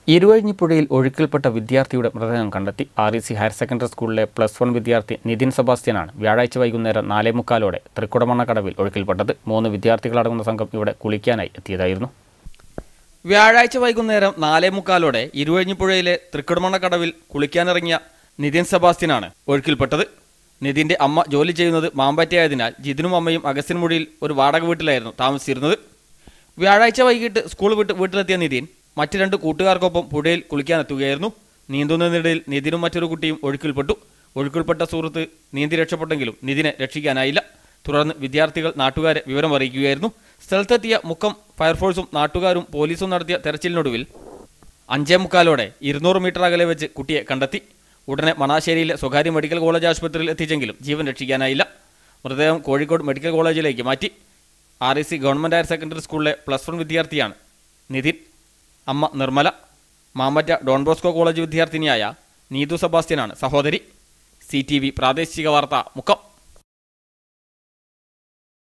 ഇരുവഴിഞ്ഞിപ്പുഴയിൽ ഒഴുക്കിൽപ്പെട്ട വിദ്യാർത്ഥിയുടെ മൃതദേഹം കണ്ടെത്തി R E C higher secondary സ്കൂളിലെ പ്ലസ് വൺ വിദ്യാർത്ഥി നിതിൻ സെബാസ്റ്റ്യനാണ് വ്യാഴാഴ്ച വൈകുന്നേരം നാലേ മുക്കാലോടെ തൃക്കുടമണ്ണക്കടവിൽ ഒഴുക്കിൽപ്പെട്ടത് മൂന്ന് വിദ്യാർത്ഥികളടങ്ങുന്ന സംഘം ഇവിടെ കുളിക്കാനായി എത്തിയതായിരുന്നു വ്യാഴാഴ്ച വൈകുന്നേരം നാലേ മുക്കാലോടെ ഇരുവഴിഞ്ഞിപ്പുഴയിലെ തൃക്കുടമണ്ണക്കടവിൽ കുളിക്കാനിറങ്ങിയ നിതിൻ സെബാസ്റ്റ്യനാണ് ഒഴുക്കിൽപ്പെട്ടത് നിതിന്റെ അമ്മ ജോലി ചെയ്യുന്നത് മാമ്പറ്റയായതിനാൽ ജിതിനും അമ്മയും അഗസ്ത്യൻമുഴിയിൽ ഒരു വാടക വീട്ടിലായിരുന്നു താമസിച്ചിരുന്നത് വ്യാഴാഴ്ച വൈകിട്ട് സ്കൂൾ വിട്ട് വീട്ടിലെത്തിയ നിതിൻ മറ്റ് രണ്ട് കൂട്ടുകാർക്കൊപ്പം പുഴയിൽ കുളിക്കാനെത്തുകയായിരുന്നു നീന്തുന്നതിനിടയിൽ നിതിനും മറ്റൊരു കുട്ടിയും ഒഴുക്കിൽപ്പെട്ടു ഒഴുക്കിൽപ്പെട്ട സുഹൃത്ത് നീന്തി രക്ഷപ്പെട്ടെങ്കിലും നിതിനെ രക്ഷിക്കാനായില്ല തുടർന്ന് വിദ്യാർത്ഥികൾ നാട്ടുകാരെ വിവരം അറിയിക്കുകയായിരുന്നു സ്ഥലത്തെത്തിയ മുക്കം ഫയർഫോഴ്സും നാട്ടുകാരും പോലീസും നടത്തിയ തെരച്ചിലിനൊടുവിൽ അഞ്ചേ മുക്കാലോടെ ഇരുന്നൂറ് മീറ്റർ അകലെ വെച്ച് കുട്ടിയെ കണ്ടെത്തി ഉടനെ മണാശ്ശേരിയിലെ സ്വകാര്യ മെഡിക്കൽ കോളേജ് ആശുപത്രിയിൽ എത്തിച്ചെങ്കിലും ജീവൻ രക്ഷിക്കാനായില്ല മൃതദേഹം കോഴിക്കോട് മെഡിക്കൽ കോളേജിലേക്ക് മാറ്റി R E C government higher secondary സ്കൂളിലെ പ്ലസ് വൺ വിദ്യാർത്ഥിയാണ് നിതിൻ അമ്മ നിർമ്മല മാമറ്റ ഡോൺ ബോസ്കോ കോളേജ് വിദ്യാർത്ഥിനിയായ നീതു സെബാസ്റ്റ്യനാണ് സഹോദരി സി ടി വി പ്രാദേശിക വാർത്ത മുക്കം